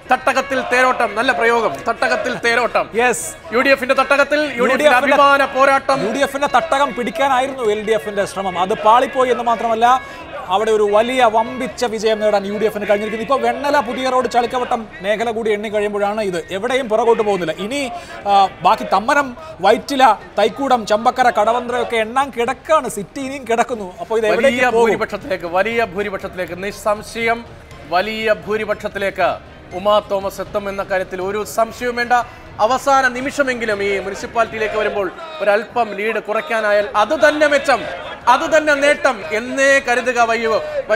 തട്ടകത്തിൽ തേരോട്ടം നല്ല പ്രയോഗം തട്ടകത്തിൽ തേരോട്ടം യെസ് യു ഡി എഫിന്റെ തട്ടകത്തിൽ യു ഡി UDF എഫിന്റെ ന്റെ- അഭിമാന പോരാട്ടം യു ഡി എഫിന്റെ തട്ടകം പിടിക്കാനായിരുന്നു എൽ ഡി എഫിന്റെ ശ്രമം അത് പാളിപ്പോയി എന്ന് മാത്രമല്ല അവിടെ ഒരു വലിയ വമ്പിച്ച വിജയം നേടാൻ യു ഡി എഫിന് കഴിഞ്ഞിരിക്കുന്നു ഇപ്പോൾ വെണ്ണല പുതിയ റോഡ് ചളിക്കവട്ടം മേഖല കൂടി എണ്ണി കഴിയുമ്പോഴാണ് ഇത് എവിടെയും പുറകോട്ട് പോകുന്നില്ല ഇനി ആ, ബാക്കി തമ്മനം വൈറ്റില തൈക്കൂടം ചമ്പക്കര കടവന്ത്രയൊക്കെ എണ്ണാൻ കിടക്കാണ് സിറ്റി ഇനിയും കിടക്കുന്നു അപ്പോൾ ഇത് വലിയ എവിടേക്ക് പോകും ഭൂരിപക്ഷത്തിലേക്ക് വലിയ ഭൂരിപക്ഷത്തിലേക്ക് നിസ്സംശയം വലിയ ഭൂരിപക്ഷത്തിലേക്ക് ഉമാ തോമസ് എത്തും എന്ന കാര്യത്തിൽ ഒരു സംശയവും വേണ്ട അവസാന നിമിഷമെങ്കിലും ഈ മുനിസിപ്പാലിറ്റിയിലേക്ക് വരുമ്പോൾ ഒരല്പം ലീഡ് കുറയ്ക്കാനായാൽ അത് തന്നെ മെച്ചം അത് തന്നെ നേട്ടം എന്നേ കരുതുക വയ്യോ